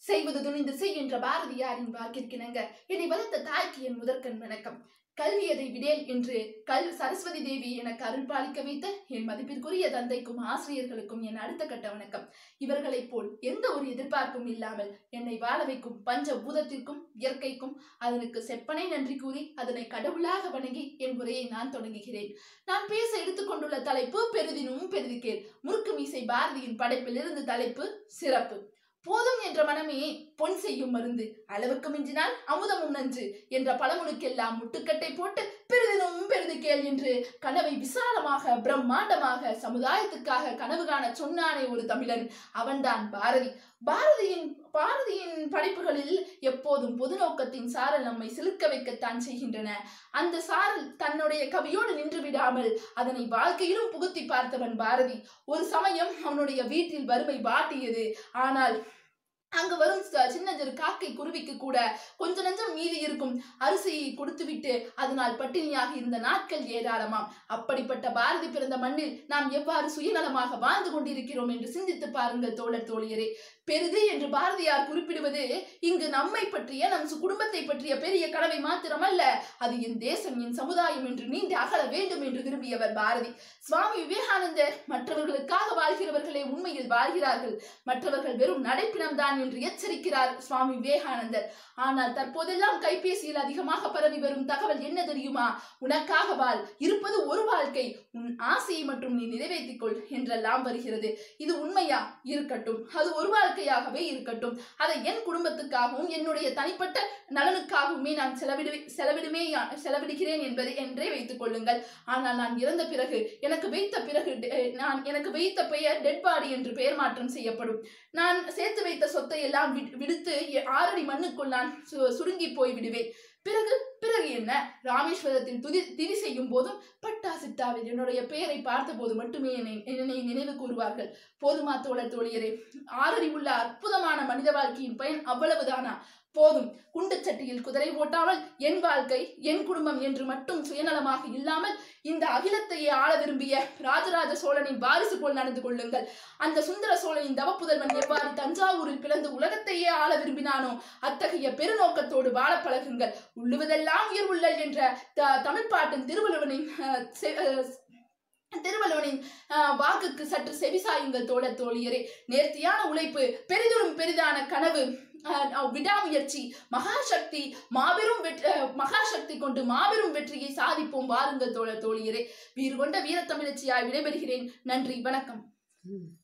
செய்வது துணிந்து செய் என்ற பாரதியாரின் வாக்கிற்கிணங்க என்னை வளர்த்த தாய்க்கு என் முதற்கண் வணக்கம் கல்வியதை விடேல் என்று கல் சரஸ்வதி தேவி எனக்கு அருள் பாலிக்க வைத்த என் மதிப்பிற்குரிய தந்தைக்கும் ஆசிரியர்களுக்கும் என் அடுத்த கட்ட வணக்கம் இவர்களைப் போல் எந்த ஒரு எதிர்பார்ப்பும் இல்லாமல் என்னை வாழ வைக்கும் பஞ்ச பூதத்திற்கும் இயற்கைக்கும் அதனுக்கு செப்பனை நன்றி கூறி அதனை கடவுளாக வணங்கி என் உரையை நான் தொடங்குகிறேன் நான் பேச எடுத்துக்கொண்டுள்ள தலைப்பு பெரிதினும் பெரிதுகேள் முறுக்கு மீசை பாரதியின் படைப்பிலிருந்து தலைப்பு சிறப்பு போதும் என்ற மனமே பொன் செய்யும் மருந்து அளவுக்கு மிஞ்சினால் அமுதமும் நன்று என்ற பழமொழிக்கெல்லாம் முட்டுக்கட்டை போட்டு பெரிதினும் பெரிது கேள் என்று கனவை விசாலமாக பிரம்மாண்டமாக சமுதாயத்துக்காக கனவு காண சொன்னானே ஒரு தமிழன் அவன்தான் பாரதி பாரதியின் பாரதியின் படைப்புகளில் எப்போதும் பொது நோக்கத்தின் சாரல் நம்மை சிலுக்க வைக்கத்தான் செய்கின்றன அந்த சாரல் தன்னுடைய கவியோடு நின்று விடாமல் அதனை வாழ்க்கையிலும் புகுத்தி பார்த்தவன் பாரதி ஒரு சமயம் அவனுடைய வீட்டில் வறுமை வாட்டியது ஆனால் அங்கு வரும் ச- சின்னஞ்சிறு காக்கை குருவிக்கு கூட கொஞ்ச நஞ்சம் மீதி இருக்கும் அரிசியை கொடுத்துவிட்டு அதனால் பட்டினியாக இருந்த நாட்கள் ஏராளமாம் அப்படிப்பட்ட பாரதி பிறந்த மண்ணில் நாம் எவ்வாறு சுயநலமாக வாழ்ந்து கொண்டிருக்கிறோம் என்று சிந்தித்து பாருங்கள் தோழர் தோழியரே பெரிது என்று பாரதியார் குறிப்பிடுவது இங்கு நம்மை பற்றிய நம் சு- குடும்பத்தை பற்றிய பெரிய கனவை மாத்திரமல்ல அது என் தேசம் என் சமுதாயம் என்று நீண்டு அகல வேண்டும் என்று விரும்பியவர் பாரதி சுவாமி விவேகானந்தர் மற்றவர்களுக்காக வாழ்கிறவர்களே உண்மையில் வாழ்கிறார்கள் மற்றவர்கள் வெறும் நடைப்பிணம்தான் என்று எச்சரிக்கிறார் சுவாமி விவேகானந்தர் ஆனால் தற்போதெல்லாம் கைபேசியில் அதிகமாக பரவி வரும் தகவல் என்ன தெரியுமா உனக்காக வாழ் இருப்பது ஒரு வாழ்க்கை உன் ஆசையை மட்டும் நீ நிறைவேற்றிக் கொள் என்றெல்லாம் வருகிறது இது உண்மையா இருக்கட்டும் அது ஒரு வாழ்க்கையாகவே இருக்கட்டும் அதை என் குடும்பத்துக்காகவும் என்னுடைய தனிப்பட்ட நலனுக்காகவுமே நான் செலவிடு செலவிடுமே செலவிடுகிறேன் என்பது என்றே வைத்துக் கொள்ளுங்கள் ஆனால் நான் இறந்த பிறகு எனக்கு வைத்த பிறகு டெ- நான் எனக்கு வைத்த பெயர் டெட் பாடி என்று பெயர் மாற்றம் செய்யப்படும் நான் சேர்த்து வைத்த சொத்தை எல்லாம் வி- விடுத்து எ- ஆறடி மண்ணுக்குள் நான் சு- சுருங்கி போய் விடுவேன் பிறகு பிறகு என்ன ராமேஸ்வரத்தில் துதி திதி செய்யும் போதும் பட்டாசிட்டாவில் என்னுடைய பெயரை பார்த்தபோது மட்டுமே என்னை என்னை நினைவு கூறுவார்கள் போதுமா தோழர் தோழியரே ஆறறிவுள்ள அற்புதமான மனித வாழ்க்கையின் பயன் அவ்வளவுதானா போதும் குண்டு சட்டியில் குதிரை ஓட்டாமல் என் வாழ்க்கை என் குடும்பம் என்று மட்டும் சுயநலமாக இல்லாமல் இந்த அகிலத்தையே ஆள விரும்பிய ராஜராஜ சோழனின் வாரிசு போல் நடந்து கொள்ளுங்கள் அந்த சுந்தர சோழனின் தவப்புதல்வன் எவ்வாறு தஞ்சாவூரில் பிளந்து உலகத்தையே ஆள விரும்பினானோ அத்தகைய பெருநோக்கத்தோடு வாழ பழகுங்கள் உள்ளுவதெல்லாம் உயர்வுள்ளல் என்ற த- தமிழ் பாட்டின் திருவள்ளுவனின் அஹ், செ- அஹ், திருவள்ளுவனின் அஹ், வாக்குக்கு சற்று செவிசாயுங்கள் தோழர் தோழியரே நேர்த்தியான உழைப்பு பெரிதும் பெரிதான கனவு அஹ், அஹ், விடாமுயற்சி மகாசக்தி மாபெரும் வெற்றி அஹ், மகாசக்தி கொண்டு மாபெரும் வெற்றியை சாதிப்போம் வாருங்கள் தோழர் தோழியரே வீறு கொண்ட வீரத்தமிழச்சியாய் விடைபெறுகிறேன் நன்றி வணக்கம் ம்